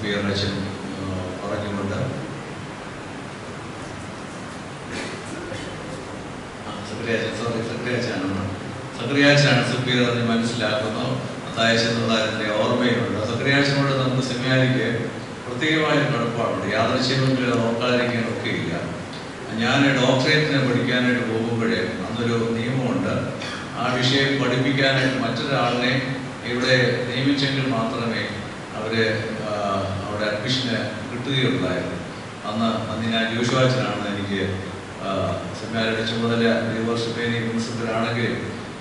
സുഫിയർ അച്ഛൻ ആ, പറഞ്ഞുകൊണ്ട് ആ, സക്രിയാച്ചൻ സോറി സക്രിയാച്ചാണെന്ന് സക്രിയാച്ചനാണ് സുപ്പീരിയർ എന്ന് മനസ്സിലാക്കുന്നു അത്തായച്ചെന്നുള്ള അതിൻ്റെ ഓർമ്മയുണ്ട് സക്രിയാച്ചനോട് നമുക്ക് സെമിനാരിക്ക് പ്രത്യേകമായ ഒരു കടപ്പാടുണ്ട് യാദൃശ്യമെങ്കിൽ ഓർക്കാതിരിക്കാൻ ഒക്കെയില്ല ഞാൻ ഡോക്ടറേറ്റിന് പഠിക്കാനായിട്ട് പോകുമ്പോഴേ അന്നൊരു നിയമമുണ്ട് ആ വിഷയം പഠിപ്പിക്കാനായിട്ട് മറ്റൊരാളിനെ ഇവിടെ നിയമിച്ചെങ്കിൽ മാത്രമേ അവര് ആ, അവിടെ അഡ്മിഷന് കിട്ടുകയുള്ളായിരുന്നു അന്ന് അന്ന് ഞാൻ ജോഷുവാച്ചനാണ് എനിക്ക് സെമിനാരുടെ ചുമതല യൂണിവേഴ്സിറ്റി പ്രിൻസിപ്പലാണെങ്കിലും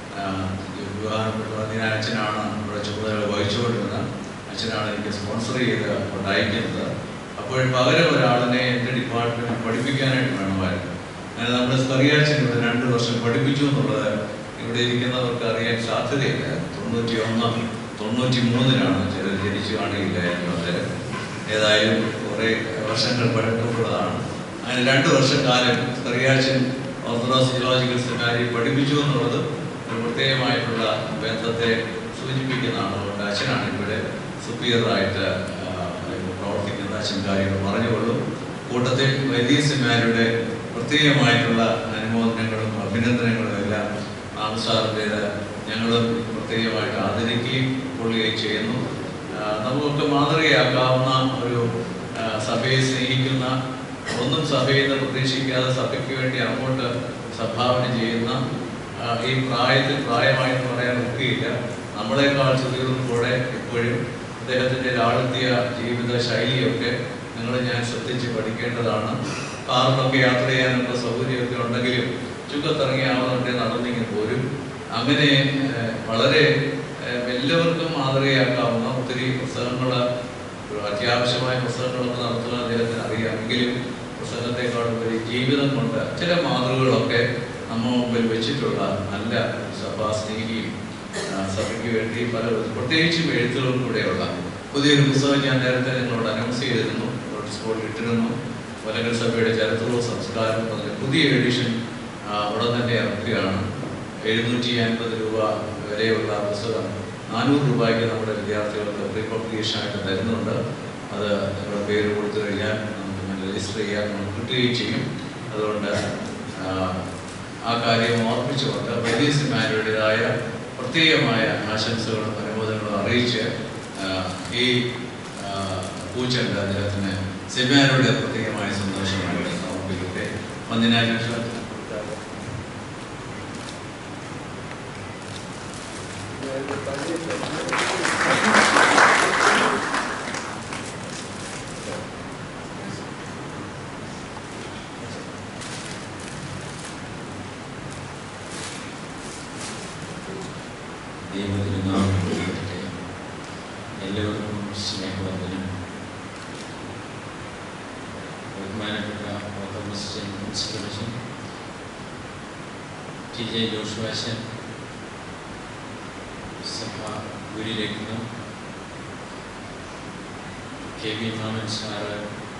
വിവാഹപ്പെട്ട അതിന് അച്ഛനാണ് ഇവിടെ ചുമതല വഹിച്ചുകൊണ്ടിരുന്നത് അച്ഛനാണ് എനിക്ക് സ്പോൺസർ ചെയ്ത് കൊണ്ട് അയക്കുന്നത് അപ്പോൾ പകരം ഒരാളിനെ എൻ്റെ ഡിപ്പാർട്ട്മെൻറ്റ് പഠിപ്പിക്കാനായിട്ട് വേണമായിരുന്നു അങ്ങനെ നമ്മുടെ സ്കറിയാച്ചൻ ഇവിടെ രണ്ട് വർഷം പഠിപ്പിച്ചു എന്നുള്ളത് ഇവിടെ ഇരിക്കുന്നവർക്ക് അറിയാൻ സാധ്യതയില്ല തൊണ്ണൂറ്റി ഒന്ന് തൊണ്ണൂറ്റി മൂന്നിലാണ് ചിലർ ജനിച്ചു കാണില്ലായിരുന്നു അദ്ദേഹം ഏതായാലും കുറേ വർഷങ്ങൾ പഴക്കമുള്ളതാണ് അങ്ങനെ രണ്ട് വർഷക്കാലം സ്കറിയാച്ചൻ ഓർത്തഡോക്സ് ജിയോളജിക്കൽ സെമിനാരി പഠിപ്പിച്ചു എന്നുള്ളത് ഒരു പ്രത്യേകമായിട്ടുള്ള ബന്ധത്തെ സൂചിപ്പിക്കുന്നതാണ് അതുകൊണ്ട് അച്ഛനാണ് ഇവിടെ സുപ്പീരിയറായിട്ട് പ്രവർത്തിക്കുന്ന അച്ഛൻ കാര്യങ്ങൾ പറഞ്ഞുകൊള്ളൂ കൂട്ടത്തിൽ വലിയ സെമിനാരിയുടെ പ്രത്യേകമായിട്ടുള്ള അനുമോദനങ്ങളും അഭിനന്ദനങ്ങളും എല്ലാം ആംസാറിൻ്റേത് ഞങ്ങളും പ്രത്യേകമായിട്ട് ആദരിക്കുകയും കൊള്ളുകയും ചെയ്യുന്നു ആ, നമുക്കൊക്കെ മാതൃകയാക്കാവുന്ന ഒരു ആ, സഭയെ സ്നേഹിക്കുന്ന ഒന്നും സഭയിൽ നിന്ന് പ്രതീക്ഷിക്കാതെ സഭയ്ക്ക് വേണ്ടി അങ്ങോട്ട് സംഭാവന ചെയ്യുന്ന ആ, ഈ പ്രായത്തിൽ പ്രായമായെന്ന് പറയാൻ ഒക്കെയില്ല നമ്മളെക്കാൾ ചെറിയതും കൂടെ ഇപ്പോഴും അദ്ദേഹത്തിൻ്റെ ലാളിത്യ ജീവിത ശൈലിയൊക്കെ നിങ്ങൾ ഞാൻ ശ്രദ്ധിച്ച് പഠിക്കേണ്ടതാണ് കാറിലൊക്കെ യാത്ര ചെയ്യാനുള്ള സൗകര്യമൊക്കെ ഉണ്ടെങ്കിലും ചുക്കത്തിറങ്ങിയാവുന്നുണ്ടെ നടന്നിങ്ങനെ പോരും അങ്ങനെ ഏഹ്, വളരെ ഏഹ്, എല്ലാവർക്കും മാതൃകയാക്കാവുന്ന ഒത്തിരി പുസ്തകങ്ങൾ അത്യാവശ്യമായ പുസ്തകങ്ങളൊക്കെ നടത്തുന്ന അദ്ദേഹത്തിന് അറിയാമെങ്കിലും പുസ്തകത്തെക്കാളും ഉപരി ജീവിതം കൊണ്ട് ചില മാതൃകകളൊക്കെ നമ്മ മുമ്പിൽ വെച്ചിട്ടുള്ള നല്ല സഭാ സ്നേഹിയും ആ, സഭയ്ക്ക് വേണ്ടി പല പ്രത്യേകിച്ചും എഴുത്തുകളും കൂടെയുള്ള പുതിയൊരു പുസ്തകം ഞാൻ നേരത്തെ നിങ്ങളോട് അനൗൺസ് ചെയ്തിരുന്നു നോട്ടീസ് ബോർഡിൽ ഇട്ടിരുന്നു വലങ്കൽ സഭയുടെ ചരിത്രവും സംസ്കാരവും അതിലെ പുതിയ എഡിഷൻ ആ, ഉടൻ തന്നെ ഇറക്കുകയാണ് എഴുന്നൂറ്റി അൻപത് രൂപ വരെയുള്ള പുസ്തകം നാനൂറ് രൂപയ്ക്ക് നമ്മുടെ വിദ്യാർത്ഥികൾക്ക് പ്രീ പബ്ലിക്കേഷൻ ആയിട്ട് തരുന്നുണ്ട് അത് നിങ്ങളുടെ പേര് കൊടുത്തു കഴിഞ്ഞാൽ നമുക്ക് രജിസ്റ്റർ ചെയ്യാൻ നമുക്ക് കിട്ടുകയും ചെയ്യും അതുകൊണ്ട് ആ, ആ കാര്യം ഓർമ്മിച്ചുകൊണ്ട് വലിയ സിനിമാരുടേതായ പ്രത്യേകമായ ആശംസകളും അനുമോദനങ്ങളും അറിയിച്ച് ആ, ഈ ആ, പൂച്ചണ്ട് അദ്ദേഹത്തിന് സിനിമാരുടെ പ്രത്യേകമായ സന്തോഷമായിട്ട് സമർപ്പിക്കട്ടെ വന്ദിനാധ്യക്ഷൻ ദൈവത്തിരുന്നാമത്തെ എല്ലാവർക്കും സ്നേഹവന്ദനം ബഹുമാനപ്പെട്ട ഓർത്തഡോക്സ് പ്രിൻസിപ്പലച്ചൻ ടി ജെ ജോഷുവാശൻ സഭ ഗുരുലേഖനം കെ വി മാമൻ സാറ്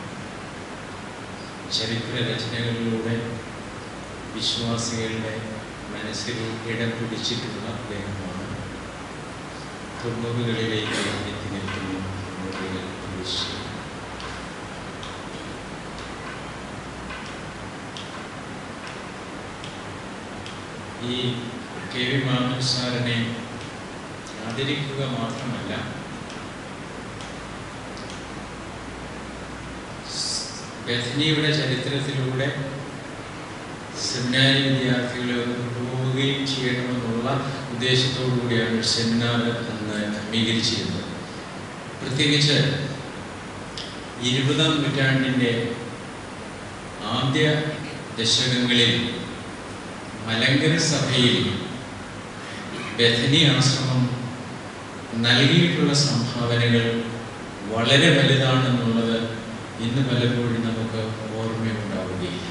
ചരിത്ര രചനകളിലൂടെ വിശ്വാസികളുടെ മനസ്സിൽ ഇടം പിടിച്ചിട്ടുള്ള അദ്ദേഹമാണ് തൊണ്ണൂറുകളിലേക്ക് എത്തി നിൽക്കുന്നു തൊണ്ണൂറുകളിൽ പ്രവേശിച്ചു. ഈ കെ വി മാമൻ സാറിനെ ആദരിക്കുക മാത്രമല്ല ബഥനിയുടെ ചരിത്രത്തിലൂടെ സെമിനാരി വിദ്യാർത്ഥികളെ ഒന്ന് കൊണ്ടുപോവുകയും ചെയ്യണമെന്നുള്ള ഉദ്ദേശത്തോടു കൂടിയാണ് സെമിനാർ അന്ന് ക്രമീകരിച്ചിരുന്നത് പ്രത്യേകിച്ച് ഇരുപതാം നൂറ്റാണ്ടിൻ്റെ ആദ്യ ദശകങ്ങളിൽ മലങ്കര സഭയിൽ ബഥനി ആശ്രമം നൽകിയിട്ടുള്ള സംഭാവനകൾ വളരെ വലുതാണെന്നുള്ളത് ഇന്ന് പലപ്പോഴും നമുക്ക് ഓർമ്മയുണ്ടാവുകയില്ല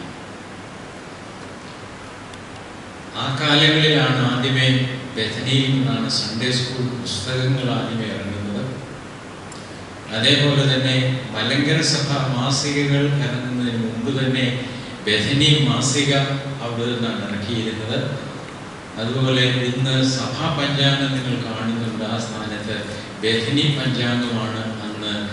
ആ കാലങ്ങളിലാണ് ആദ്യമേ ബഥനിയിൽ നിന്നാണ് സൺഡേ സ്കൂൾ പുസ്തകങ്ങൾ ആദ്യമേ ഇറങ്ങുന്നത് അതേപോലെ തന്നെ മലങ്കര സഭ മാസികകൾ ഇറങ്ങുന്നതിന് മുമ്പ് തന്നെ ബഥനി മാസിക അവിടെ നിന്നാണ് ഇറക്കിയിരുന്നത് അതുപോലെ ഇന്ന് സഭാ പഞ്ചാംഗം നിങ്ങൾ കാണുന്നുണ്ട് ആ സ്ഥാനത്ത് ബഥനി പഞ്ചാംഗമാണ് അന്ന് പ്രാബല്യത്തിൽ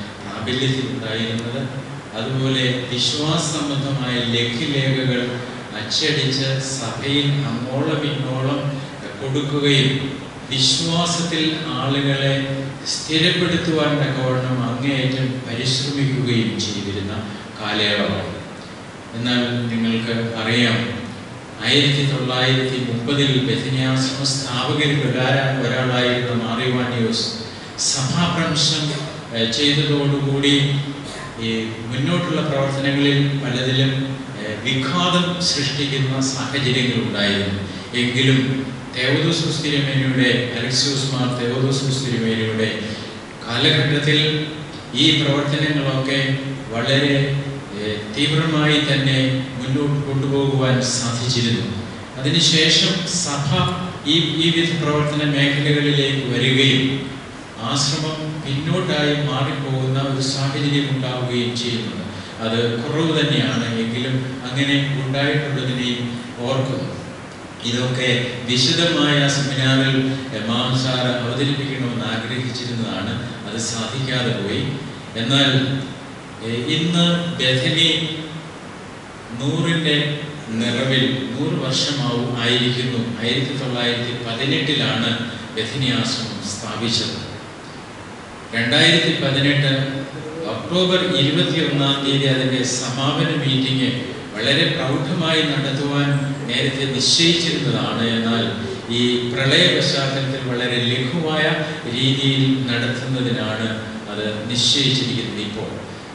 പ്രാബല്യത്തിൽ ഉണ്ടായിരുന്നത് അതുപോലെ വിശ്വാസ സംബന്ധമായ ലഘുലേഖകൾ അച്ചടിച്ച് സഭയിൽ അങ്ങോളം ഇങ്ങോളം കൊടുക്കുകയും വിശ്വാസത്തിൽ ആളുകളെ സ്ഥിരപ്പെടുത്തുവാൻ തക്കവണ്ണം അങ്ങേയറ്റം പരിശ്രമിക്കുകയും ചെയ്തിരുന്ന കാലയളവാണ് എന്നാൽ നിങ്ങൾക്ക് അറിയാം ആയിരത്തി തൊള്ളായിരത്തി മുപ്പതിൽ ബഥനിയാശ്രമ സ്ഥാപകരിൽ ഒരാ- ഒരാളായിരുന്ന മാറിവാനിയോസ് സഭാഭ്രംശം ഏഹ്, ചെയ്തതോടുകൂടി ഈ മുന്നോട്ടുള്ള പ്രവർത്തനങ്ങളിൽ പലതിലും ഏഹ്, വിഘാതം സൃഷ്ടിക്കുന്ന സാഹചര്യങ്ങൾ ഉണ്ടായിരുന്നു എങ്കിലും തേവദോസൂസ് തിരുമേനിയുടെ അലക്സിയോസ് മാർ തേവദോസൂസ് തിരുമേനിയുടെ കാലഘട്ടത്തിൽ ഈ പ്രവർത്തനങ്ങളൊക്കെ വളരെ ഏഹ്, തീവ്രമായി തന്നെ മുന്നോട്ട് കൊണ്ടുപോകുവാൻ സാധിച്ചിരുന്നു അതിനുശേഷം സഭ ഈ ഈ വിധ പ്രവർത്തന മേഖലകളിലേക്ക് വരികയും ആശ്രമം പിന്നോട്ടായി മാറിപ്പോകുന്ന ഒരു സാഹചര്യം ഉണ്ടാവുകയും ചെയ്യുന്നത് അത് കുറവ് തന്നെയാണ് എങ്കിലും അങ്ങനെ ഉണ്ടായിട്ടുള്ളതിനെയും ഓർക്കുന്നു ഇതൊക്കെ വിശദമായ സെമിനാറിൽ മാം സാർ അവതരിപ്പിക്കണമെന്ന് ആഗ്രഹിച്ചിരുന്നതാണ് അത് സാധിക്കാതെ പോയി എന്നാൽ ഏഹ്, ഇന്ന് ബഥനി നൂറിൻ്റെ നിറവിൽ നൂറ് വർഷമാവും ആയിരിക്കുന്നു ആയിരത്തി തൊള്ളായിരത്തി പതിനെട്ടിലാണ് ബഥനി ആശ്രമം സ്ഥാപിച്ചത് രണ്ടായിരത്തി പതിനെട്ട് ഒക്ടോബർ ഇരുപത്തി ഒന്നാം തീയതി അതിൻ്റെ സമാപന മീറ്റിംഗ് വളരെ പ്രൗഢമായി നടത്തുവാൻ നേരത്തെ നിശ്ചയിച്ചിരുന്നതാണ് എന്നാൽ ഈ പ്രളയ പശ്ചാത്തലത്തിൽ വളരെ ലഘുവായ രീതിയിൽ നടത്തുന്നതിനാണ് അത് നിശ്ചയിച്ചിരിക്കുന്നത് ഇപ്പോൾ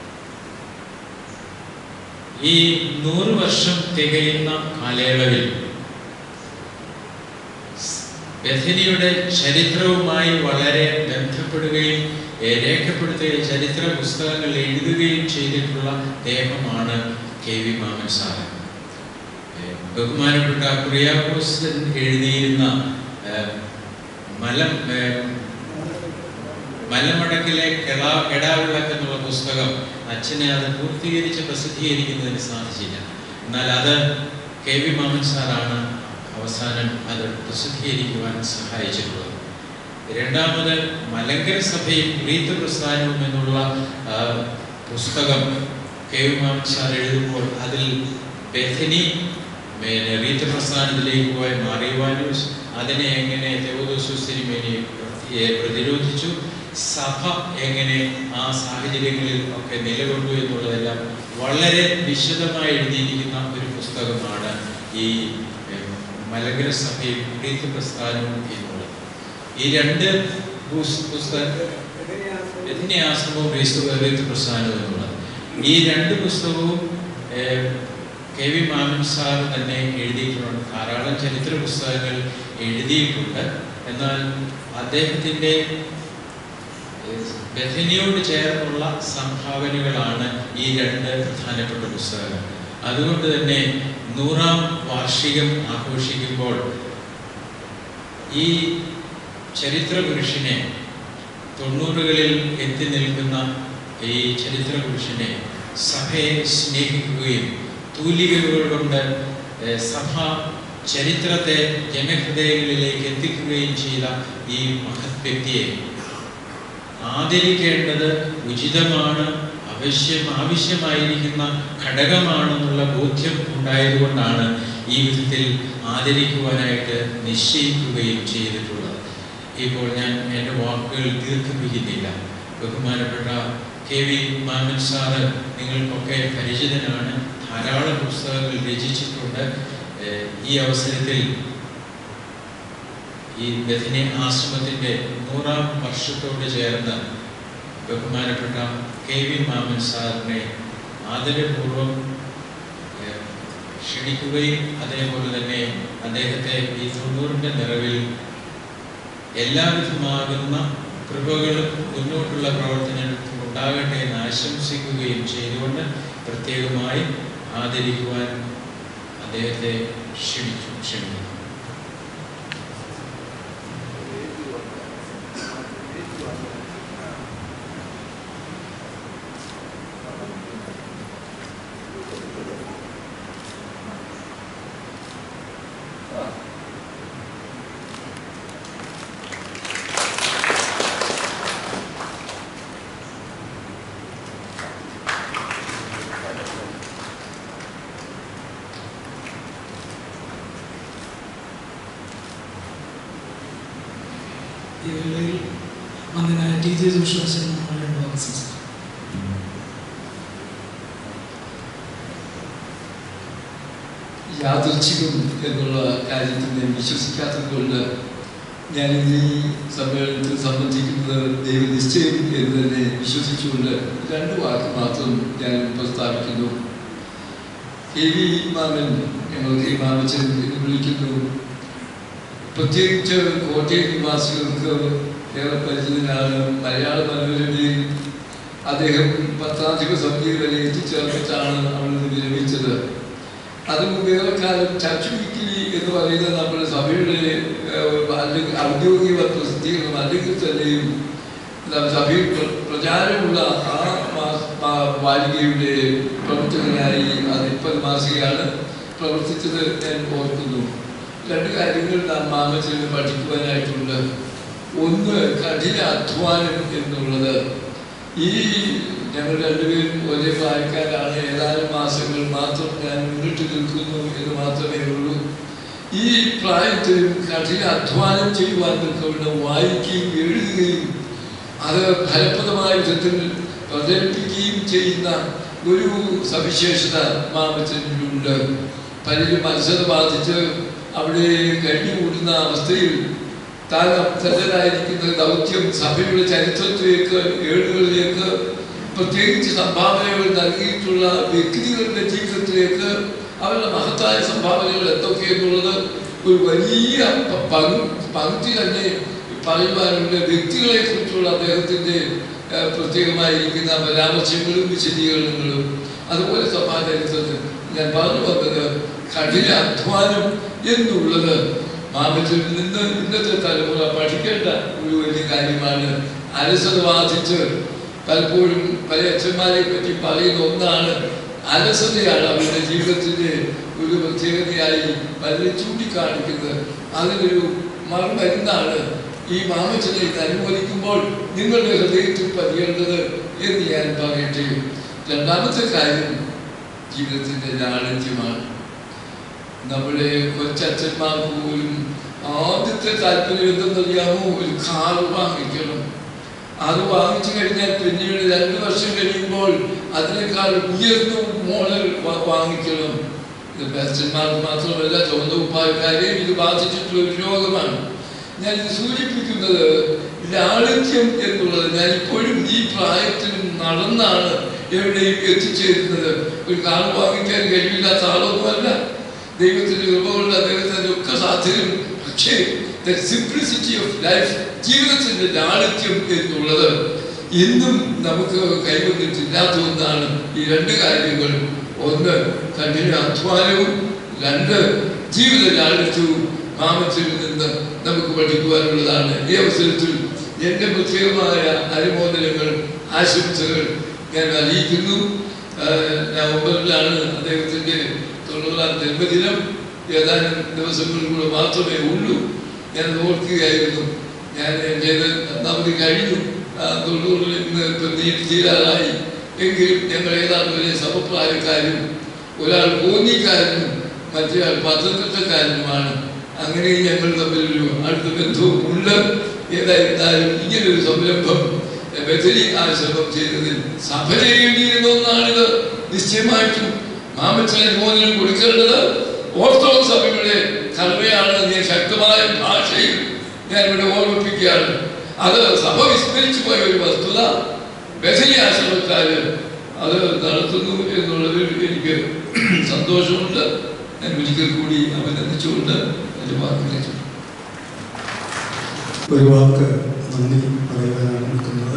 ഈ നൂറ് വർഷം തികയുന്ന കാലയളവിൽ ബഥനിയുടെ ചരിത്രവുമായി വളരെ ബന്ധപ്പെടുകയും ഏ, രേഖപ്പെടുത്തുകയും ചരിത്ര പുസ്തകങ്ങൾ എഴുതുകയും ചെയ്തിട്ടുള്ള ദേഹമാണ് കെ വി മാമൻ സാറ് ഏ, ബഹുമാനപ്പെട്ട കുറിയാക്കോസ് എഴുതിയിരുന്ന ഏ, മലം ഏ, മലമടക്കിലെ കെടാ കെടാവിളക്ക് എന്നുള്ള പുസ്തകം അച്ഛനെ അത് പൂർത്തീകരിച്ച് പ്രസിദ്ധീകരിക്കുന്നതിന് സാധിച്ചില്ല എന്നാൽ അത് കെ വി മാമൻ സാറാണ് അവസാനം അത് പ്രസിദ്ധീകരിക്കുവാൻ സഹായിച്ചിട്ടുള്ളത് രണ്ടാമത് മലങ്കര സഭയും റീത്ത് പ്രസ്ഥാനവും എന്നുള്ള ആ, പുസ്തകം കെ വി മാമൻ സാർ എഴുതുമ്പോൾ അതിൽ ബെഥനി പിന്നെ റീത്ത് പ്രസ്ഥാനത്തിലേക്ക് പോയ മാറിവാനൂസ് അതിനെ എങ്ങനെ തെവദോസൂസ് തിരുമേനി പ്രതി- പ്രതിരോധിച്ചു സഭ എങ്ങനെ ആ സാഹചര്യങ്ങളിൽ ഒക്കെ നിലകൊണ്ടു എന്നുള്ളതെല്ലാം വളരെ വിശദമായി എഴുതിയിരിക്കുന്ന ഒരു പുസ്തകമാണ് ഈ ഏഹ്, മലങ്കര സഭയും പ്രീതി പ്രസ്ഥാനവും എന്നുള്ളത് ഈ രണ്ട് പുസ്- പുസ്തക രഥിനിയാശ്രമവും ക്രൈസ്തവ പ്രസ്ഥാനവും എന്നുള്ളത് ഈ രണ്ട് പുസ്തകവും ഏഹ്, കെ വി മാമൻ സാർ തന്നെ എഴുതിയിട്ടുണ്ട് ധാരാളം ചരിത്ര പുസ്തകങ്ങൾ എഴുതിയിട്ടുണ്ട് എന്നാൽ അദ്ദേഹത്തിൻ്റെ ബഥനിയോട് ചേർന്നുള്ള സംഭാവനകളാണ് ഈ രണ്ട് പ്രധാനപ്പെട്ട പുസ്തകങ്ങൾ അതുകൊണ്ട് തന്നെ നൂറാം വാർഷികം ആഘോഷിക്കുമ്പോൾ ഈ ചരിത്ര പുരുഷനെ തൊണ്ണൂറുകളിൽ എത്തി നിൽക്കുന്ന ഈ ചരിത്ര പുരുഷനെ സഭയെ സ്നേഹിക്കുകയും തൂലികകൾ കൊണ്ട് ഏഹ്, സഭ ചരിത്രത്തെ ജനഹൃദയങ്ങളിലേക്ക് എത്തിക്കുകയും ചെയ്ത ഈ മഹത് വ്യക്തിയെ ആദരിക്കേണ്ടത് ഉചിതമാണ് അവശ്യം ആവശ്യമായിരിക്കുന്ന ഘടകമാണെന്നുള്ള ബോധ്യം ഉണ്ടായതുകൊണ്ടാണ് ഈ വിധത്തിൽ ആദരിക്കുവാനായിട്ട് നിശ്ചയിക്കുകയും ചെയ്തിട്ടുള്ളത് ഇപ്പോൾ ഞാൻ എൻ്റെ വാക്കുകൾ ദീർഘിപ്പിക്കുന്നില്ല ബഹുമാനപ്പെട്ട കെ വി മാമൻ സാറ് നിങ്ങൾക്കൊക്കെ പരിചിതനാണ് ധാരാളം പുസ്തകങ്ങൾ രചിച്ചിട്ടുണ്ട് ഏഹ് ഈ അവസരത്തിൽ ഈ ബഥനി ആശ്രമത്തിൻ്റെ നൂറാം വർഷത്തോട് ചേർന്ന് ബഹുമാനപ്പെട്ട കെ വി മാമൻ സാറിനെ ആദരപൂർവം ഏഹ്, ക്ഷണിക്കുകയും അതേപോലെ തന്നെ അദ്ദേഹത്തെ ഈ തൊണ്ണൂറിൻ്റെ നിറവിൽ എല്ലാവിധമാകുന്ന കൃപകളും മുന്നോട്ടുള്ള പ്രവർത്തനങ്ങൾക്കും ഉണ്ടാകട്ടെ എന്ന് ആശംസിക്കുകയും ചെയ്തുകൊണ്ട് പ്രത്യേകമായി ആദരിക്കുവാൻ അദ്ദേഹത്തെ ക്ഷണിച്ചു ക്ഷണിക്കുന്നു ഈ വേളയിൽ വന്നതിനായ ടി ജെ ജോഷാശൻ നമ്മളെ സംസാരിക്കും യാദൃച്ഛികം എന്നുള്ള കാര്യത്തിൽ ഞാൻ വിശ്വസിക്കാത്തതുകൊണ്ട് ഞാൻ ഈ സമ്മേളനത്തിൽ സംബന്ധിക്കുന്നത് ദൈവനിശ്ചയം എന്ന് തന്നെ വിശ്വസിച്ചുകൊണ്ട് രണ്ട് വാക്ക് മാത്രം ഞാൻ പ്രസ്താവിക്കുന്നു കെ വി മാമൻ ഞങ്ങൾ കെ മാമച്ചൻ എന്ന് വിളിക്കുന്നു പ്രത്യേകിച്ച് കോട്ടയം നിവാസികൾക്ക് ഏറെ പരിചിതനാണ് മലയാള മനോരമയിൽ അദ്ദേഹം പത്രാധിപ സമിതി വരെ എത്തിച്ചേർന്നിട്ടാണ് അവിടെ നിന്ന് വിരമിച്ചത് അത് മുമ്പേറെ കാലം ചർച്ച വീക്കിലി എന്ന് പറയുന്ന നമ്മുടെ സഭയുടെ ഏഹ്, അല്ലെങ്കിൽ ഔദ്യോഗിക പ്രസിദ്ധീകരണം അല്ലെങ്കിൽ തന്നെയും എന്താ, സഭയിൽ പ്ര- പ്രചാരമുള്ള ആ മാ- മാ- വാരികയുടെ പ്രവർത്തകനായി അത് ഇപ്പം മാസികയാണ് പ്രവർത്തിച്ചത് ഞാൻ ഓർക്കുന്നു രണ്ട് കാര്യങ്ങൾ നാം മാമച്ചന് പഠിക്കുവാനായിട്ടുണ്ട് ഒന്ന് കഠിന അധ്വാനം എന്നുള്ളത് ഈ ഞങ്ങൾ രണ്ടുപേരും ഒരേ പ്രായക്കാരാണ് ഏതാനും മാസങ്ങൾ മാത്രം ഞാൻ മുന്നിട്ട് നിൽക്കുന്നു എന്ന് മാത്രമേ ഉള്ളൂ ഈ പ്രായത്തിലും കഠിന അധ്വാനം ചെയ്യുവാൻ നിൽക്കുന്ന വായിക്കുകയും എഴുതുകയും അത് ഫലപ്രദമായ വിധത്തിൽ പ്രചരിപ്പിക്കുകയും ചെയ്യുന്ന ഒരു സവിശേഷത മാമച്ചനിലുണ്ട് പലരും മത്സരം ബാധിച്ച് അവിടെ കഴിഞ്ഞുകൂടുന്ന അവസ്ഥയിൽ താൻ അപ്തരായിരിക്കുന്ന ദൗത്യം സഭയുടെ ചരിത്രത്തിലേക്ക് ഏടുകളിലേക്ക് പ്രത്യേകിച്ച് സംഭാവനകൾ നൽകിയിട്ടുള്ള വ്യക്തികളുടെ ജീവിതത്തിലേക്ക് അവരുടെ മഹത്തായ സംഭാവനകൾ എന്തൊക്കെയെന്നുള്ളത് ഒരു വലിയ പ- പങ്ക് പങ്ക്തി തന്നെ പറയുവാനുള്ള വ്യക്തികളെ കുറിച്ചുള്ള അദ്ദേഹത്തിൻ്റെ ഏഹ്, പ്രത്യേകമായിരിക്കുന്ന പരാമർശങ്ങളും വിശദീകരണങ്ങളും അതുപോലെ സഭാചരിത്രത്തിൽ ഞാൻ പറഞ്ഞു വന്നത് കഠിന അധ്വാനം എന്നുള്ളത് മാമത്തിൽ നിന്ന് ഇന്നത്തെ തലമുറ പഠിക്കേണ്ട ഒരു വലിയ കാര്യമാണ് അലസത ബാധിച്ച് പലപ്പോഴും പല അച്ഛന്മാരെ പറ്റി പറയുന്ന ഒന്നാണ് അലസതയാണ് അവരുടെ ജീവിതത്തിന്റെ ഒരു പ്രത്യേകതയായി പലരും ചൂണ്ടിക്കാണിക്കുന്നത് അതിനൊരു മറുമരുന്നാണ് ഈ മാമച്ചനെ ഇത് അനുമോദിക്കുമ്പോൾ നിങ്ങളുടെ ഹൃദയത്തിൽ പതിയേണ്ടത് എന്ന് ഞാൻ പറയട്ടെ രണ്ടാമത്തെ കാര്യം ജീവിതത്തിന്റെ ലാളിത്യമാണ് നമ്മുടെ കൊച്ചച്ഛന്മാർക്ക് പോലും ആദ്യത്തെ താല്പര്യം എന്തെന്നറിയാമോ ഒരു കാർ വാങ്ങിക്കണം അത് വാങ്ങിച്ചു കഴിഞ്ഞാൽ പിന്നീട് രണ്ട് വർഷം കഴിയുമ്പോൾ അതിനേക്കാൾ ഉയർന്ന മോഡൽ വാ- വാങ്ങിക്കണം ഇത് അച്ഛന്മാർക്ക് മാത്രമല്ല ചുവന്ന ഉപ്പായക്കാരെയും ഇത് ബാധിച്ചിട്ടുള്ള ഒരു രോഗമാണ് ഞാൻ ഇത് സൂചിപ്പിക്കുന്നത് ലാളിത്യം എന്നുള്ളത് ഞാൻ ഇപ്പോഴും ഈ പ്രായത്തിൽ നടന്നാണ് എവിടെയും എത്തിച്ചേരുന്നത് ഒരു കാർ വാങ്ങിക്കാൻ കഴിവില്ലാത്ത ആളൊന്നുമല്ല ദൈവത്തിന്റെ കൃപ കൊണ്ട് അദ്ദേഹത്തിന്റെ ഒക്കെ സാധ്യതയും പക്ഷേ സിംപ്ലിസിറ്റി ഓഫ് ലൈഫ് ജീവിതത്തിന്റെ ലാളിത്യം എന്നുള്ളത് ഇന്നും നമുക്ക് കൈവന്നിട്ടില്ലാത്ത ഒന്നാണ് ഈ രണ്ട് കാര്യങ്ങൾ ഒന്ന് കഠിന അധ്വാനവും രണ്ട് ജീവിത ലാളിത്യവും മാമത്തിൽ നിന്ന് നമുക്ക് പഠിക്കുവാനുള്ളതാണ് ഈ അവസരത്തിൽ എൻ്റെ പ്രത്യേകമായ അനുമോദനങ്ങൾ ആശംസകൾ ഞാൻ അറിയിക്കുന്നു ആഹ് നവംബറിലാണ് അദ്ദേഹത്തിൻ്റെ തൊണ്ണൂറാം ജന്മദിനം ഏതാനും ദിവസങ്ങൾ കൂടെ മാത്രമേ ഉള്ളൂ ഞാൻ ഓർക്കുകയായിരുന്നു ഞാൻ എൻ്റേത് നവതി കഴിഞ്ഞു ആ തൊണ്ണൂറിൽ ഇന്ന് ഇപ്പം നീട്ടി തീരാറായി എങ്കിലും ഞങ്ങൾ ഏതാണ്ട് ഒരേ സമപ്രായക്കാരും ഒരാൾ കോന്നിക്കാരനും മറ്റേയാൾ പത്തനംതിട്ടക്കാരനുമാണ് അങ്ങനെ ഞങ്ങൾ തമ്മിലൊരു അടുത്ത ബന്ധവും ഉണ്ട് ഏതായിരുന്നാലും ഇങ്ങനൊരു സംരംഭം ബദലി ആശ്രമം ചെയ്തതിൽ സഭ ചെയ്യേണ്ടിയിരുന്ന ഒന്നാണിത് നിശ്ചയമായിട്ടും മാമച്ചൻ അനുമോദനം കൊടുക്കേണ്ടത് ഓർത്തഡോക്സ് സഭയുടെ കടമയാണ് ഞാൻ ശക്തമായ ഭാഷയിൽ ഞാൻ ഇവിടെ ഓർമ്മിപ്പിക്കുകയാണ് അത് സഭ വിസ്മരിച്ചു പോയ ഒരു വസ്തുത ബദലി ആശ്രമക്കാര് അത് നടത്തുന്നു എന്നുള്ളതിൽ എനിക്ക് സന്തോഷമുണ്ട് ഞാൻ ഒരിക്കൽ കൂടി അഭിനന്ദിച്ചുകൊണ്ട് എൻ്റെ വാക്കുകളെ ചൊല്ലുന്നു. ഒരു വാക്ക് നന്ദി പറയുവാനാണ് നിൽക്കുന്നത്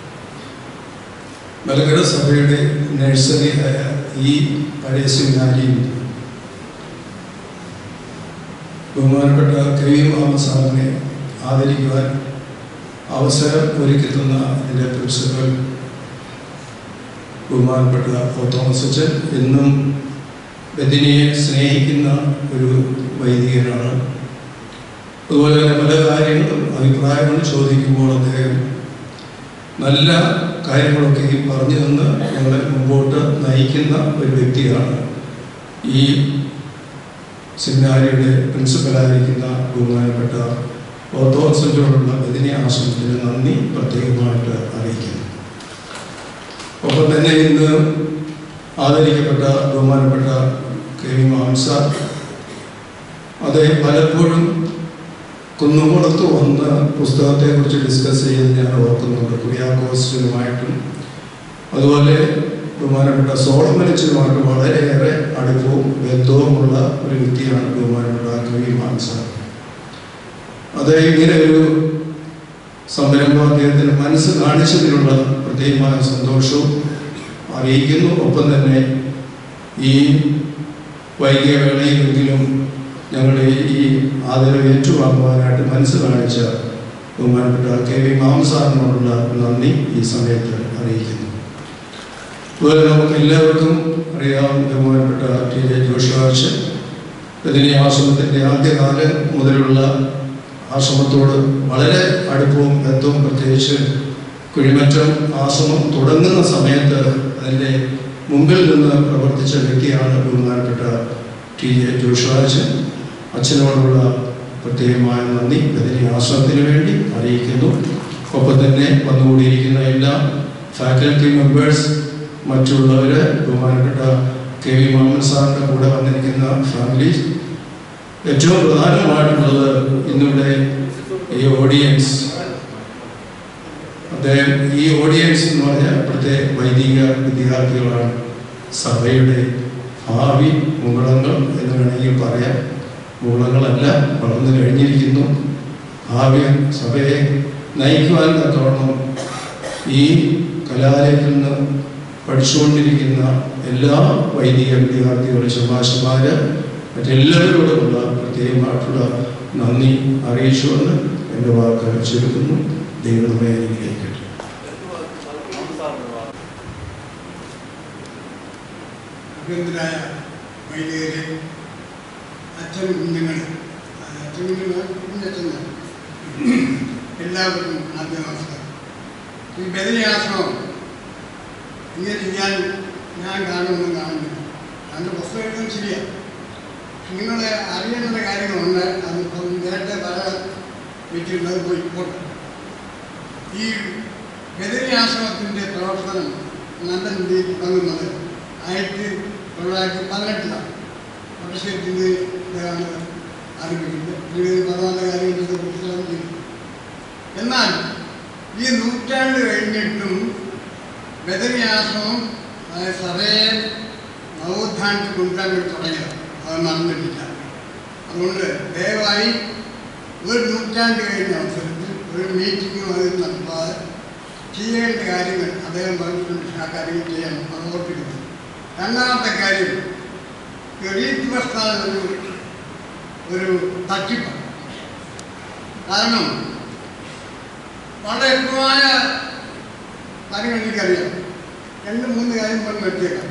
മലകര സഭയുടെ നഴ്സറിയായ ഈ പഴയ സെമിനാരിയിൽ ബഹുമാനപ്പെട്ട കെ വി മുഹമ്മദ് സാറിനെ ആദരിക്കുവാൻ അവസരം ഒരുക്കി തന്ന എൻ്റെ പ്രിൻസിപ്പൽ ബഹുമാനപ്പെട്ട ഒ. തോമസ് അച്ഛൻ എന്നും ബദിനിയെ സ്നേഹിക്കുന്ന ഒരു വൈദികനാണ് അതുപോലെ തന്നെ പല കാര്യങ്ങളും അഭിപ്രായങ്ങളും ചോദിക്കുമ്പോൾ അദ്ദേഹം നല്ല കാര്യങ്ങളൊക്കെ പറഞ്ഞു തന്ന് ഞങ്ങളെ മുമ്പോട്ട് നയിക്കുന്ന ഒരു വ്യക്തിയാണ് ഈ സെമിനാരിയുടെ പ്രിൻസിപ്പലായിരിക്കുന്ന ബഹുമാനപ്പെട്ട ഓർത്തോഡോക്സിനോടുള്ള ബദിനി ആശ്രമത്തിന് നന്ദി പ്രത്യേകമായിട്ട് അറിയിക്കുന്നു ഒപ്പം തന്നെ ഇന്ന് ആദരിക്കപ്പെട്ട ബഹുമാനപ്പെട്ട കെ വി മാംസ അദ്ദേഹം പലപ്പോഴും കുന്നുകുളത്ത് വന്ന് പുസ്തകത്തെക്കുറിച്ച് ഡിസ്കസ് ചെയ്ത് ഞാൻ ഓർക്കുന്നുണ്ട് കുര്യാക്കോസിനുമായിട്ടും അതുപോലെ ബഹുമാനപ്പെട്ട സോളമനച്ചനുമായിട്ട് വളരെയേറെ അടുപ്പവും ബന്ധവുമുള്ള ഒരു വ്യക്തിയാണ് ബഹുമാനപ്പെട്ട കെ വി മാംസ അദ്ദേഹം ഇങ്ങനെ ഒരു സംരംഭം അദ്ദേഹത്തിന് മനസ്സ് കാണിച്ചതിനുള്ള പ്രത്യേകമായ സന്തോഷവും അറിയിക്കുന്നു ഒപ്പം തന്നെ ഈ വൈകിയ വേളയിലെങ്കിലും ഞങ്ങളുടെ ഈ ആദരവ് ഏറ്റുവാങ്ങുവാനായിട്ട് മനസ്സ് കാണിച്ച ബഹുമാനപ്പെട്ട കെ വി മാംസാറിനോടുള്ള നന്ദി ഈ സമയത്ത് അറിയിക്കുന്നു അതുപോലെ നമുക്ക് എല്ലാവർക്കും അറിയാം ബഹുമാനപ്പെട്ട ടി ജെ ജോഷിവാച്ച് ഇതിനെ ആശ്രമത്തിൻ്റെ ആദ്യകാലം മുതലുള്ള ആശ്രമത്തോട് വളരെ അടുപ്പവും ബന്ധവും പ്രത്യേകിച്ച് കുഴിമറ്റം ആശ്രമം തുടങ്ങുന്ന സമയത്ത് അതിൻ്റെ മുമ്പിൽ നിന്ന് പ്രവർത്തിച്ച വ്യക്തിയാണ് ബഹുമാനപ്പെട്ട ടി ജെ ജോഷിവാച്ചൻ അച്ഛനോടുള്ള പ്രത്യേകമായ നന്ദി ബദനി ആശ്രമത്തിന് വേണ്ടി അറിയിക്കുന്നു ഒപ്പം തന്നെ വന്നുകൂടിയിരിക്കുന്ന എല്ലാ ഫാക്കൽറ്റി മെമ്പേഴ്സ് മറ്റുള്ളവർ ബഹുമാനപ്പെട്ട കെ വി മുഹമ്മദ് സാറിൻ്റെ കൂടെ വന്നിരിക്കുന്ന ഫാമിലി ഏറ്റവും പ്രധാനമായിട്ടുള്ളത് ഇന്നിവിടെ ഈ ഓഡിയൻസ് അദ്ദേഹം ഈ ഓഡിയൻസ് എന്ന് പറഞ്ഞാൽ ഇവിടുത്തെ വൈദിക വിദ്യാർത്ഥികളാണ് സഭയുടെ ഭാവി മുകളങ്ങൾ എന്ന് വേണമെങ്കിൽ പറയാം മുകളങ്ങളല്ല വളർന്നു കഴിഞ്ഞിരിക്കുന്നു ഭാവി സഭയെ നയിക്കുവാൻ തക്കവണ്ണം ഈ കലാലയത്തിൽ നിന്ന് പഠിച്ചുകൊണ്ടിരിക്കുന്ന എല്ലാ വൈദിക വിദ്യാർത്ഥികളും ശുഭാശമാര് മറ്റെല്ലാവരോടുമുള്ള പ്രത്യേകമായിട്ടുള്ള നന്ദി അറിയിച്ചുകൊണ്ട് എൻ്റെ വാക്കുകൾ ചുരുക്കുന്നു ദൈവമേ അനുഗ്രഹിക്കട്ടെ അഭ്യന്തരായ വൈദികരെ അച്ഛൻ കുഞ്ഞുങ്ങൾ അച്ഛൻ കുഞ്ഞുങ്ങൾ കുഞ്ഞച്ഛൻ എല്ലാവർക്കും ആദ്യ നമസ്കാരം ഈ ബദരി ആശ്രമം ഇങ്ങനെ ചെയ്യാൻ ഞാൻ കാണുമെന്നും കാണുന്നില്ല അതിൻ്റെ പുസ്തകം എഴുതാൻ ശരിയാണ് നിങ്ങൾ അറിയേണ്ട കാര്യങ്ങളുണ്ട് അതിപ്പം നേരത്തെ പല വീട്ടിലുള്ളത് പോയി പോട്ടെ ഈ ബദരി ആശ്രമത്തിൻ്റെ പ്രവർത്തനം നല്ല രീതിയിൽ തുടങ്ങുന്നത് ആയിരത്തി തൊള്ളായിരത്തി പതിനെട്ടിലാണ് പക്ഷേത്തിന് ഇതാണ് ആരംഭിക്കുന്നത് ഇരുപത് പതിനാല് കാര്യങ്ങളുടെ കുറിച്ചാണ് ചെയ്യുന്നത് എന്നാൽ ഈ നൂറ്റാണ്ട് കഴിഞ്ഞിട്ടും ബദരി ആശ്രമം അതായത് സഭയെ നവോത്ഥാനത്തിൽ കൊണ്ടുവരാൻ വേണ്ടി തുടങ്ങിയത് അത് നടന്നിട്ടില്ല അതുകൊണ്ട് ദയവായി ഒരു നൂറ്റാണ്ട് കഴിഞ്ഞ അവസരത്തിൽ ഒരു മീറ്റിങ്ങും അതിൽ നടത്താതെ ചെയ്യേണ്ട കാര്യങ്ങൾ അദ്ദേഹം പറഞ്ഞിട്ടുണ്ട് ആ കാര്യങ്ങൾ ചെയ്യണം അത് ഓർപ്പിക്കുന്നു രണ്ടാമത്തെ കാര്യം റീത്ത് പ്രസ്ഥാനം ഒരു ഒരു തട്ടിപ്പാണ് കാരണം വളരെ വ്യക്തമായ കാര്യങ്ങൾ എനിക്കറിയാം രണ്ട് മൂന്ന് കാര്യം പറഞ്ഞ് നിർത്തിയേക്കാം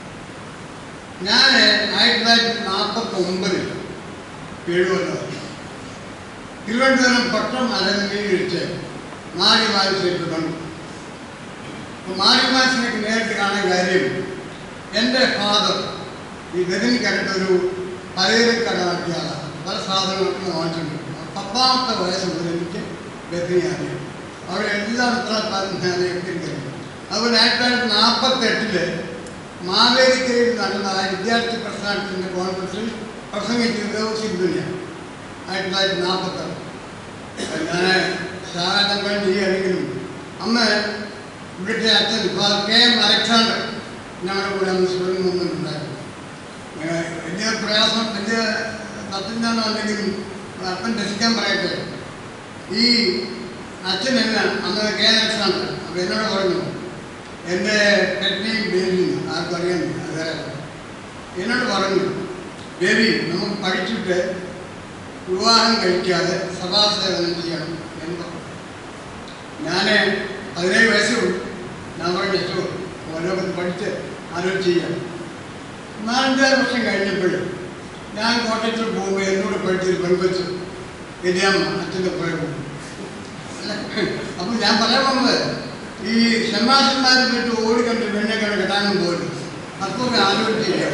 ഞാൻ ആയിരത്തി തൊള്ളായിരത്തി നാൽപ്പത്തി ഒമ്പതിൽ എഴുപത് തിരുവനന്തപുരം പട്ടം അലങ്കരിച്ച് നാല് മാസത്തേക്ക് കണ്ടു അപ്പോൾ നാല് മാസത്തേക്ക് നേരിട്ട് കാണാൻ കാര്യം എൻ്റെ ഫാദർ ഈ ഗതിനിക്കടുത്ത് ഒരു പലചരക്കട നടത്തിയ ആളാണ് പല സാധനങ്ങളൊക്കെ വാങ്ങിച്ചിട്ടുണ്ട് പത്താമത്തെ വയസ്സ് മുതൽ എനിക്ക് ഗതിനി അറിയാം അവിടെ എല്ലാം ഇത്ര ഞാൻ എത്തിക്കറിയാം അതുപോലെ ആയിരത്തി തൊള്ളായിരത്തി നാൽപ്പത്തെട്ടില് മാവേലിക്കരയിൽ നടന്ന ആ വിദ്യാർത്ഥി പ്രസ്ഥാനത്തിൻ്റെ കോൺഗ്രസിൽ പ്രസംഗിച്ചത് സിന്ധുനിയാണ് ആയിരത്തി തൊള്ളായിരത്തി നാൽപ്പത്തെട്ട് ഞാൻ സ്വാഗതം വേണ്ടി അറിയിക്കുന്നു അന്ന് ഇവിടുത്തെ അച്ഛൻ ഫാദർ കെ എം അലക്സാണ്ടർ ഞങ്ങളുടെ കൂടെ അന്ന് സ്റ്റുഡൻറ് മൂവ്മെൻറ്റ് ഉണ്ടായിരുന്നു ഏഹ് വലിയ പ്രയാസം വലിയ തത്തിൻ്റെന്നുണ്ടെങ്കിലും അപ്പൻ രസിക്കാൻ പറയട്ടെ ഈ അച്ഛൻ എന്നെ അന്ന് കെ അലക്സാണ്ടർ അപ്പോൾ എന്നോട് പറഞ്ഞു എൻ്റെ പെറ്റിനെയും ബേബിയും ആർക്കും അറിയാൻ അതെ എന്നോട് പറഞ്ഞു ബേബി നമുക്ക് പഠിച്ചിട്ട് വിവാഹം കഴിക്കാതെ സഭാസേവനം ചെയ്യണം എന്ന് പറഞ്ഞു ഞാൻ പതിനേഴ് വയസ്സുള്ളൂ ഞാൻ പറഞ്ഞു വെച്ചു ഓരോന്ന് പഠിച്ച് ആലോചിച്ച് ചെയ്യാം നാലഞ്ചാറ് വർഷം കഴിഞ്ഞപ്പോൾ ഞാൻ കോട്ടയത്തിൽ പോകുമ്പോൾ എന്നോട് പഠിച്ചൊരു പെൺകൊച്ചു ഗതിയാമ്മ അച്ഛൻ്റെ പുറകെ പോകും അല്ല അപ്പം ഞാൻ പറയാൻ വന്നത് ഈ ഷമ്മാസന്മാരെ വിട്ട് ഓടിക്കണ്ട് പെണ്ണെ കണ്ട് കെട്ടാനും പോലും അപ്പോൾ ആലോചിച്ചില്ല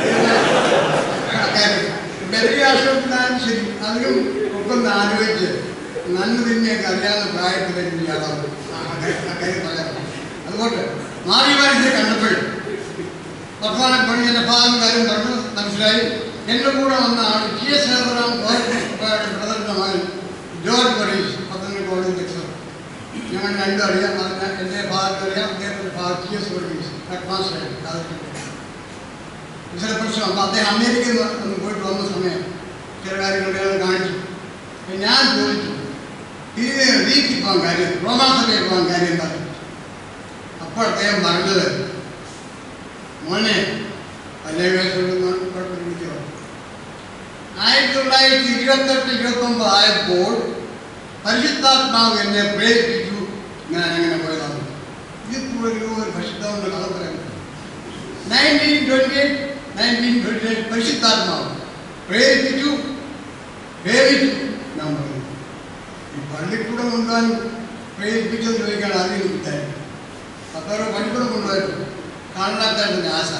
കാര്യം ബലിയാശ്രമത്തിനാലും ശരി അതിലും ഒക്കെ ഒന്ന് ആലോചിച്ച് നന്മ തിന്മയൊക്കെ അറിയാവുന്ന പ്രായത്തിൽ എനിക്ക് യാതാവും കാര്യം പറയാം അതുകൊണ്ട് മാറി മാറിയെ കണ്ടപ്പോൾ വർത്തമാനം പണി എൻ്റെ ഭാഗം കാര്യം പറഞ്ഞു മനസ്സിലായി എൻ്റെ കൂടെ വന്ന ആൾ ടി എസ് സേവറാം ബ്രദറിൻ്റെ മകൻ ജോർജ് പറീസ് പത്തനംതിട്ട കോളേജ് ലെക്ചർ ഞങ്ങൾ രണ്ടും അറിയാം അതിന് എൻ്റെ ഭാഗത്ത് അറിയാം അദ്ദേഹത്തിൻ്റെ ഭാഗം ടി എസ് വർഗീസ് ഹെഡ് മാസ്റ്ററായിരുന്നു കാലഘട്ടത്തിൽ ചില പ്രശ്നം അപ്പോൾ അദ്ദേഹം അമേരിക്കയിൽ നിന്ന് ഒന്ന് പോയിട്ട് വന്ന സമയം ചില കാര്യങ്ങളൊക്കെ അയാൾ കാണിച്ചു അപ്പോൾ ഞാൻ ചോദിച്ചു ഇത് വീട്ടിൽ പോകാൻ കാര്യം റോമാസഭയിൽ പോകാൻ കാര്യം എന്താ അപ്പോൾ അദ്ദേഹം പറഞ്ഞത് മോനെ പല്ലേ വയസ്സുള്ള കുഴപ്പമില്ല ആയിരത്തി തൊള്ളായിരത്തി ഇരുപത്തെട്ട് ഇരുപത്തൊമ്പത് ആയപ്പോൾ പരിശുദ്ധാത്മാവ് എന്നെ പ്രേരിപ്പിച്ചു ഞാൻ അങ്ങനെ പോയതാണ് ഇതിപ്പോൾ ഒരു ഒരു പരിശുദ്ധമെന്ന് കഥ പറയാൻ nineteen twenty eight nineteen twenty eight പരിശുദ്ധാത്മാവ് പ്രേരിപ്പിച്ചു പ്രേരിച്ചു ഞാൻ പറഞ്ഞു ഈ പള്ളിക്കൂടം കൊണ്ടുപോകാൻ പ്രേരിപ്പിച്ചെന്ന് ചോദിക്കാൻ ആദ്യം കിട്ടാൻ പത്തോരോ പള്ളിക്കൂടം കൊണ്ടുപോയിട്ട് കാണാത്തതിൻ്റെ ആശ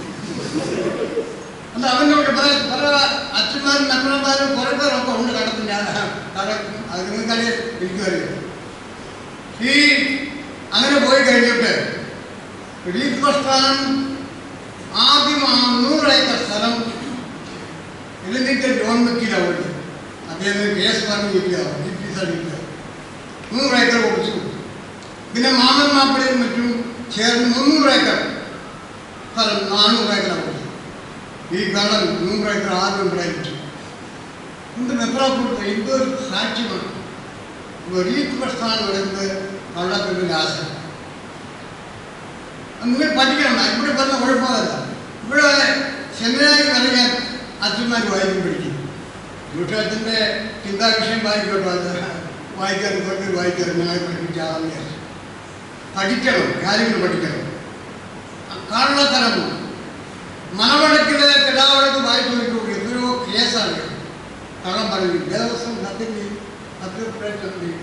അല്ല അവനോട് പല പല അച്ഛന്മാരും മെത്രന്മാരും കുറെ പേരൊക്കെ ഉണ്ട് കടത്തിൽ ഞാൻ കടക്കും അത് നിങ്ങൾക്കറിയാം എനിക്കറിയാം ഈ അങ്ങനെ പോയി കഴിഞ്ഞിട്ട് ലീഗ് പ്രസ്ഥാനം ആദ്യം ആ നൂറ് ഏക്കർ സ്ഥലം ഇലഞ്ഞിക്കൽ ജോൺ വക്കീലാണ് പോയിട്ട് അദ്ദേഹത്തിന് കേസ് പറഞ്ഞ് ഇരിക്കുക ഡി പി സർട്ടിഫിക്കറ്റ് നൂറ് ഏക്കർ കൊടുത്തു പിന്നെ മാമൻ മാപ്പിളയും മറ്റും ചേർന്ന് മുന്നൂറ് ഏക്കർ സ്ഥലം നാനൂറ് ഏക്കറാണ് കൊടുത്തു ഈ കടൽ നൂറ് ഏക്കർ ആദ്യം ഉണ്ടായിട്ട് എന്ത് മെത്രാപ്പൊടുത്ത ഇതൊരു സാക്ഷ്യമാണ് ലീഗ് പ്രസ്ഥാനം വരുന്നത് കള്ളത്തിൻ്റെ ആശ നിങ്ങൾ പഠിക്കണം ഇവിടെ പറഞ്ഞ കുഴപ്പമല്ല ഇവിടെ സെമിനാരി പറയാൻ അച്ഛന്മാർ വായിക്കും പഠിക്കും വീട്ടച്ഛൻ്റെ ചിന്താ വിഷയം വായിക്കോട്ടോ അത് വായിക്കാൻ കുറച്ച് വായിക്കാൻ ഞങ്ങളെ പഠിപ്പിച്ചാണെന്ന് വിചാരിച്ചു പഠിക്കണം കാര്യങ്ങൾ പഠിക്കണം കള്ളത്തരം മനവടക്കിലെ കിടാവടക്ക് വായിച്ചു നോക്കിക്കൂ എത്രയോ കേസാണ് കള്ളം പറഞ്ഞു ദേവസ്വം സത്യം ചെയ്യും സത്യം ചെയ്യും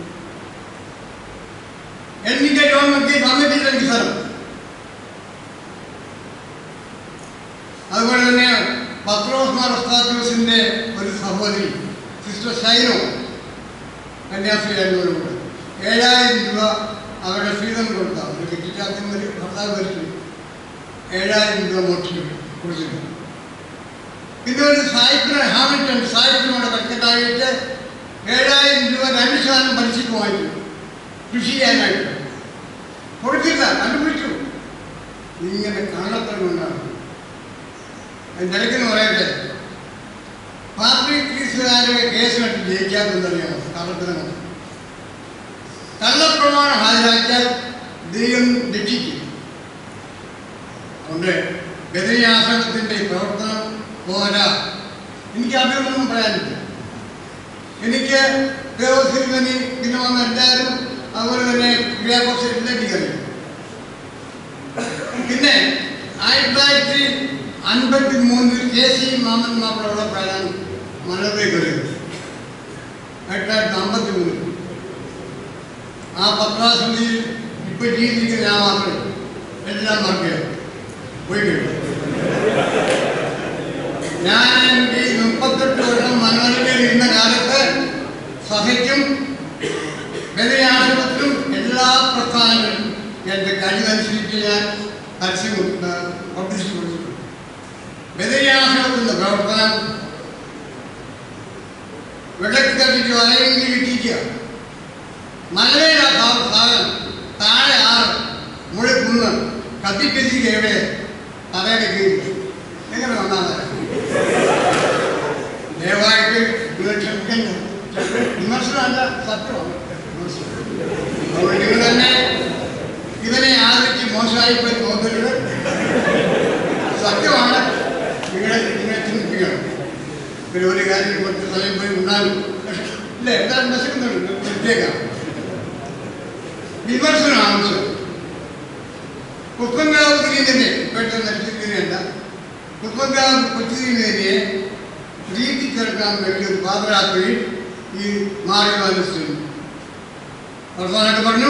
എനിക്ക് ഗവൺമെന്റ് തന്നിട്ടില്ല എനിക്ക് സ്ഥലം അതുപോലെ തന്നെ പത്രോസ്മാർ ഉസ്താദ്യോസിന്റെ ഒരു സഹോദരി സിസ്റ്റർ ഷൈനോ കന്യാസ്ത്രീയായിരുന്നവരുണ്ട് ഏഴായിരം രൂപ അവരുടെ ഫീതം കൊടുത്ത ഒരു കിട്ടിച്ചാത്തിന് ഒരു ഭർത്താവ് വരിച്ചു ഏഴായിരം രൂപ മോട്ടിച്ചു കൊടുത്തിട്ടുണ്ട് പിന്നെ ഒരു സാഹിബിന് ഹാമിൽട്ടൺ സാഹിബിനോട് കൽക്കട്ടായിട്ട് ഏഴായിരം രൂപ രണ്ട് ശതമാനം പലിശക്ക് വാങ്ങിച്ചു കൃഷി ചെയ്യാനായിട്ട് കൊടുത്തില്ല കണ്ടുപിടിച്ചു ഇങ്ങനെ കള്ളത്തരം കൊണ്ടാണ് അതിൻ്റെ ഇടയ്ക്കെന്ന് പറയട്ടെ പാർട്ടി കേസുകാരെ കേസ് കെട്ടി ജയിക്കാത്തെന്നറിയാമോ കള്ളത്തരം കൊണ്ട് കള്ളപ്രമാണം ഹാജരാക്കിയാൽ ദൈവം രക്ഷിക്കും അതുകൊണ്ട് ഗതിയാശ്രമത്തിൻ്റെ പ്രവർത്തനം പോരാ എനിക്ക് അഭിനൊന്നും പറയാനില്ല എനിക്ക് ദേവസ്വരിമനി പിന്നെ വന്ന എല്ലാവരും അതുപോലെ തന്നെ ക്രിയാകോശം എല്ലാം എനിക്കറിയാം പിന്നെ ആയിരത്തി തൊള്ളായിരത്തി അൻപത്തി മൂന്നിൽ കെ സി മാമൻ മാപ്പിളോടൊപ്പമാണ് മനോരമയ്ക്ക് വരുന്നത് ആയിരത്തി തൊള്ളായിരത്തി അമ്പത്തി മൂന്നിൽ ആ പത്രാസമിതിയിൽ ഇപ്പൊ ജീവിച്ചിരിക്കുന്ന ഞാൻ മാത്രമേ എല്ലാം മറക്കുകയാണ് പോയി കഴിഞ്ഞു ഞാൻ ഈ മുപ്പത്തെട്ട് വർഷം മനോരമയിൽ ഇരുന്ന കാലത്ത് സഭയ്ക്കും ബദരിയാശ്രമത്തിലും എല്ലാ പ്രസ്ഥാനങ്ങളിലും എൻ്റെ കഴിവനുസരിച്ച് ഞാൻ പരസ്യം പബ്ലിഷ് കൊടുത്തിട്ടുണ്ട് ബദരിയാശ്രമത്തിൻ്റെ പ്രവർത്തനം വിളക്ക് കത്തിച്ച് വലയെങ്കിൽ കിട്ടിക്കുക മലയിലാ സാധനം താഴെ ആറ് മുഴക്കുന്ന് കത്തിക്കത്തിക്ക് എവിടെ തലയുടെ കീഴിൽ എങ്ങനെ വന്നാൽ ദയവായിട്ട് നിങ്ങൾ ക്ഷമിക്കണ്ട വിമർശനമല്ല സത്യമാണ് വിമർശനം അതുകൊണ്ട് നിങ്ങൾ തന്നെ ഇവനെ ആദരിച്ച് മോശമായി പോയി നോക്കരുത് സത്യമാണ് നിങ്ങളെ നിങ്ങളെ ചിന്തിപ്പിക്കണം പിന്നെ ഒരു കാര്യം കുറച്ച് സമയം പോയി ഉണ്ടാകും ഇല്ല എന്തായാലും വിശക്കുന്നുണ്ട് നിർത്തിയേക്കാം വിമർശനം ആവശ്യം കുക്കങ്കാവ് തിരിയുന്നതിനെ ഇപ്പോഴത്തെ നശിക്കുന്നതിനല്ല കുക്കങ്കാവ് കൊച്ചുതിരിയുന്നതിനെ പ്രീതി ചേർക്കാൻ വേണ്ടി ഒരു പാദയാത്രയിൽ ഈ മാറി മനസ്സിൽ അവസാനമായിട്ട് പറഞ്ഞു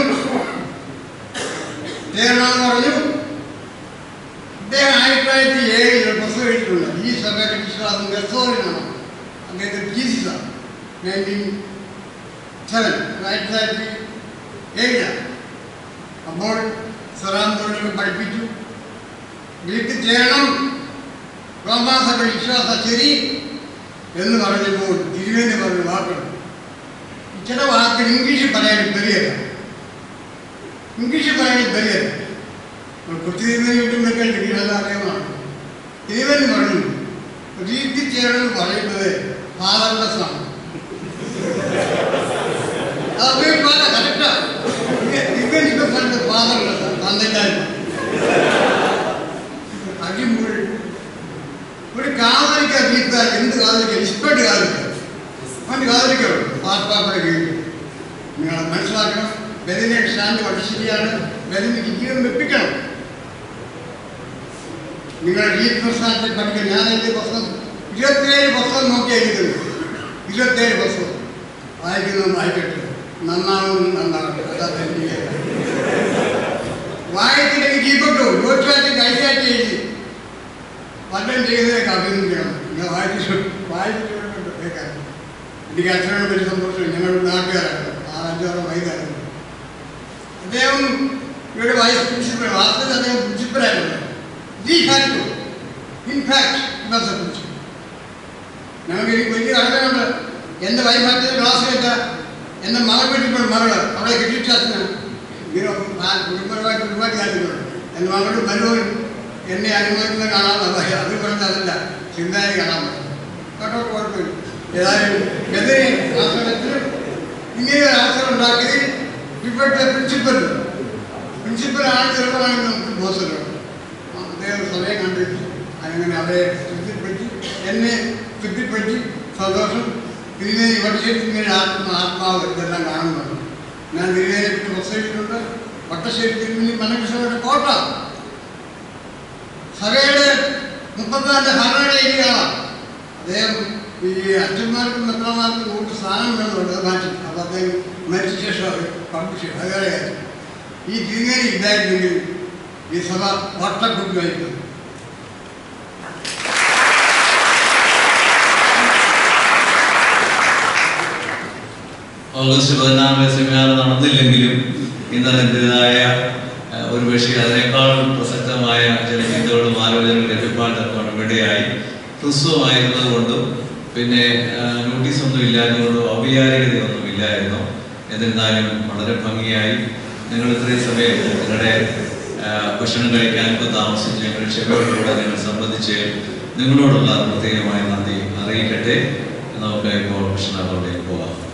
ചേരണമെന്ന് പറഞ്ഞു അദ്ദേഹം ആയിരത്തി തൊള്ളായിരത്തി ഏഴിൽ പുസ്തകം എഴുതിയിട്ടുണ്ട് ഈ സഭയുടെ വിശ്വാസം ഗർസോറിനാണ് അദ്ദേഹത്തെ ജീസിസ നയൻറ്റീൻ സെവൻ ആയിരത്തി തൊള്ളായിരത്തി ഏഴിലാണ് അപ്പോൾ സറാം തൊഴിലുകൾ പഠിപ്പിച്ചു വീട്ടിൽ ചെയ്യണം റോമാസഭ വിശ്വാസ ശരി എന്ന് പറഞ്ഞപ്പോൾ തിരുവേണ്ടി പറഞ്ഞ വാക്കുണ്ട് ചില വാക്കുകൾ ഇംഗ്ലീഷിൽ പറയാൻ തെറിയല്ല ഇംഗ്ലീഷിൽ പറയാൻ തെറിയല്ല കൊച്ചു തിരുവേണ്ടി കിട്ടുമ്പോഴൊക്കെ ഇംഗ്ലീഷ് അറിയാവുന്നതാണ് തിരുവേണ്ടി പറഞ്ഞു രീതി ചെയ്യണം എന്ന് പറയുന്നത് ഫാദർലെസ് ആണ് അത് കറക്റ്റാ ഇവൻ ഇപ്പൊ പറഞ്ഞ ഫാദർലെസ് തന്നില്ലായ്മ അടിമുഴ ഒരു കാതലിക്ക വീട്ടുകാർ എന്ത് കാതലിക്ക ഇഷ്ടപ്പെട്ട് കാതലിക്ക അവൻ്റെ കാതലിക്കുള്ളൂ പാർപ്പാപ്പയുടെ കീഴിൽ നിങ്ങൾ മനസ്സിലാക്കണം ബലിനെ സ്റ്റാൻഡ് വളരെ ശരിയാണ് ബലിനിക്ക് ജീവൻ വെപ്പിക്കണം നിങ്ങൾ ഈ പ്രസ്ഥാനത്തെ പഠിക്കാൻ ഞാൻ എൻ്റെ പുസ്തകം ഇരുപത്തിയേഴ് പുസ്തകം നോക്കിയാൽ എഴുതുന്നത് ഇരുപത്തിയേഴ് പുസ്തകം വായിക്കുന്നത് വായിക്കട്ടെ നന്നാവും നന്നാവട്ടെ അതാ തന്നെ വായിച്ചില്ലെങ്കിൽ ജീവപ്പെട്ടു ജോലിച്ചാറ്റി കഴിച്ചാറ്റി എഴുതി പലരും ചെയ്തതൊക്കെ അഭിനന്ദിക്കണം ഞാൻ വായിച്ചു വായിച്ചിട്ടുണ്ട് കേൾക്കാൻ എനിക്ക് അച്ഛനോട് വലിയ സന്തോഷം ഞങ്ങളുടെ നാട്ടുകാരാണ് ആ അഞ്ചാറ് വൈകാരം അദ്ദേഹം ഇവിടെ വൈസ് പ്രിൻസിപ്പൽ വാസ്തവത്തിൽ അദ്ദേഹം പ്രിൻസിപ്പലായിരുന്നു de facto in fact was a principal ഞങ്ങൾക്ക് എനിക്ക് വലിയ കടമയുണ്ട് എൻ്റെ വൈഫ് അച്ഛൻ്റെ ക്ലാസ് വെച്ച എൻ്റെ മകൾ വീട്ടിൽ മകള് അവളെ കെട്ടിച്ചാച്ചനാണ് ഇങ്ങനെ ഞാൻ കുടുംബപരമായിട്ട് ഒരുപാട് കാര്യങ്ങളുണ്ട് എൻ്റെ മകളുടെ മരുമകൻ എന്നെ അനുഭവിക്കുന്നത് കാണാൻ പറയാം അത് പറഞ്ഞതല്ല ചിന്താരി കാണാൻ പറ്റും കേട്ടോ കുഴപ്പമില്ല ഏതായാലും എതിരെ ആ സമയത്ത് ഇങ്ങനെ ഒരു അവസരം ഉണ്ടാക്കിയത് ഇപ്പോഴത്തെ പ്രിൻസിപ്പൽ പ്രിൻസിപ്പലാണ് ചെറുപ്പമാണെങ്കിൽ നമുക്ക് ബോസല്ലോ അദ്ദേഹം സമയം കണ്ടിട്ട് അങ്ങനെ അവരെ തൃപ്തിപ്പെടുത്തി എന്നെ തൃപ്തിപ്പെടുത്തി സന്തോഷം തിരുനേരി വട്ടശ്ശേരി തിരുനേരി ആത്മ ആത്മാവ് ഇതെല്ലാം കാണുന്നുണ്ട് ഞാൻ തിരുനേരിയെ പറ്റി പ്രസവിച്ചിട്ടുണ്ട് വട്ടശ്ശേരി തിരുമേനി മനകൃഷ്ണയുടെ കോട്ട സഭയുടെ മുപ്പത്തിനാലിൻ്റെ ഭരണയുടെ ഏരിയയാണ് അദ്ദേഹം ഈ അച്ഛന്മാർക്കും മെത്രന്മാർക്കും കൂടുതൽ സ്ഥാനം വേണമെന്നുണ്ട് അത് മാറ്റി അപ്പോൾ അദ്ദേഹം മരിച്ച ശേഷം അത് പബ്ലിഷ് ചെയ്തു അത് വേറെ കാര്യം ഈ തിരുനേരി ഇല്ലായിരുന്നെങ്കിൽ ഈ സഭ വട്ടക്കുട്ടിയായിരുന്നു ഓഗസ്റ്റ് പതിനാറിന് സെമിനാർ നടന്നില്ലെങ്കിലും ഇന്നതിൻ്റെതായ ഒരു പക്ഷേ അതിനേക്കാൾ പ്രസക്തമായ ചില ചിന്തകളും ആലോചനകളും ലഭ്യപ്പാൻ തക്കവണ്ണം ഇടയായി ഹ്രസ്വമായിരുന്നത് കൊണ്ടും പിന്നെ നോട്ടീസ് ഒന്നും ഇല്ലാത്തതുകൊണ്ടും ഔപചാരികതയൊന്നും ഇല്ലായിരുന്നു എന്നിരുന്നാലും വളരെ ഭംഗിയായി നിങ്ങൾ ഇത്രയും സമയം നിങ്ങളുടെ ആ, ഭക്ഷണം കഴിക്കാൻ ഇപ്പോൾ താമസിച്ച് ഞങ്ങൾ ക്ഷമയോടുകൂടെ നിങ്ങൾ സംബന്ധിച്ച് നിങ്ങളോടുള്ള പ്രത്യേകമായ നന്ദി അറിയിക്കട്ടെ നമുക്ക് ഇപ്പോൾ ഭക്ഷണത്തോടെ പോകാം